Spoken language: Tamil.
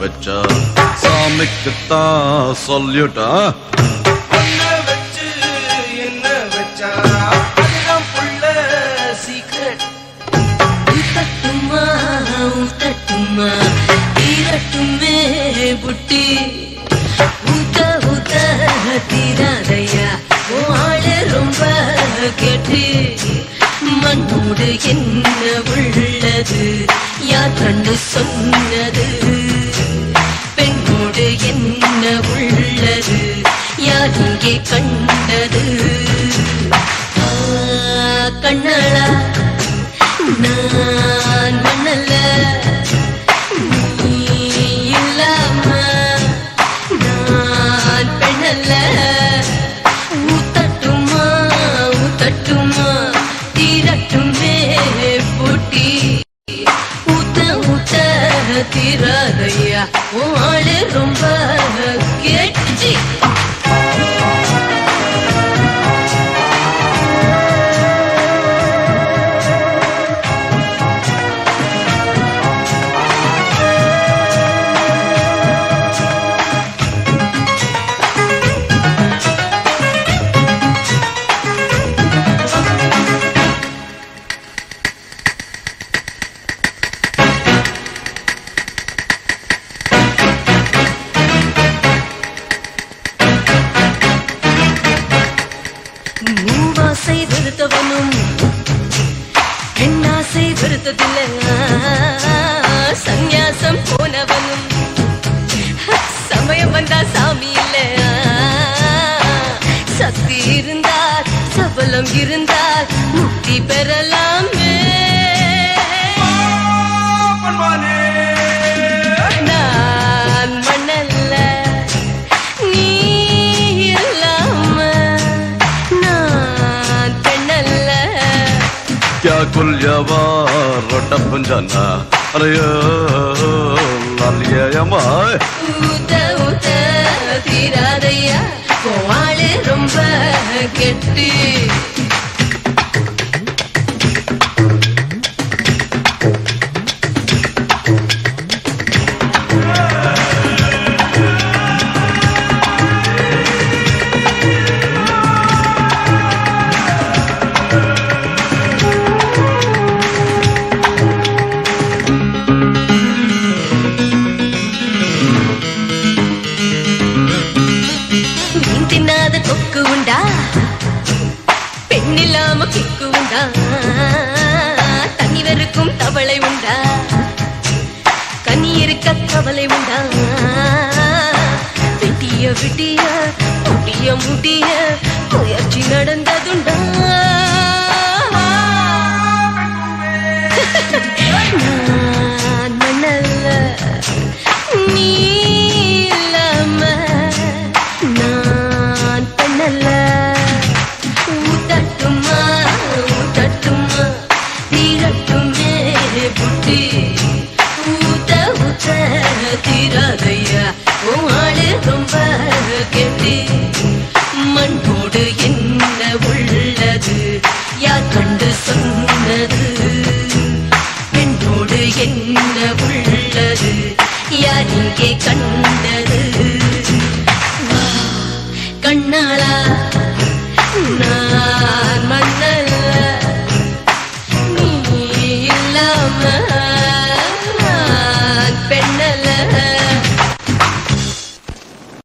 வச்சா சாமிக்குத்தான் சொல்லிட்டா ஒன்ன வச்சு என்ன வச்சா அதுதான் புள்ள சீக்ரெட் ஊத்தட்டுமா ஊத்தட்டுமா தீரட்டுமே புட்டி ஊத்த ஊத்த தீராதையா உன் ஆளு ரொம்ப கெட்டி மண்ணோடு என்ன உள்ளது யார் கண்டு சொன்னது பெண்ணோடு என்ன உள்ளது யார் இங்கே கண்டது ஆ, கண்ணாளா நான் மண்ணல்ல நீ இல்லாம நான் பெண்ணல்ல ஊத்தட்டுமா ஊத்தட்டுமா தீரட்டுமே பூட்டி ஊத்த ஊத்த தீராதையா உன் ஆளு ரொம்ப கேட்டுச்சு மூவாசை வெறுத்தவனும் பெண்ணாசை வெறுத்ததில்லை சந்நியாசம் போனவனும் சமயம் வந்தா சாமி இல்ல சக்தி இருந்தால் சபலம் இருந்தால் முக்தி பெறலாமே பண்பானே நான் மண்ணல்ல நீ இல்லாம நான் பெண்ணல்ல क्या कुल्यवा रोटा पुंजाना अरे लालिया ஊத்த ஊத்த தீராதையா வாழு ரொம்ப கெட்டு மீன் தின்னாத கொக்கு உண்டா பெண்ணில்லாம கிக்கு உண்டா தண்ணி வெறுக்கும் தவளை உண்டா கனி இருக்க கவலை உண்டா வெட்டிய விட்டிய முடிய முடிய முயற்சி நடந்ததுண்டா நான் மண்ணல்ல நீ இல்லாம நான் பெண்ணல்ல ஊத்தட்டுமா ஊத்தட்டுமா தீரட்டுமே புட்டி ஊத்த ஊத்த தீராதையா உன் ஆளு ரொம்ப கெட்டி மண்ணோடு என்ன உள்ளது யார் கண்டு சொன்னது பெண்ணோடு என்ன உள்ளது யார் இங்கே கண்டது வா, கண்ணாளா நான் மண்ணல்ல நீ இல்லாம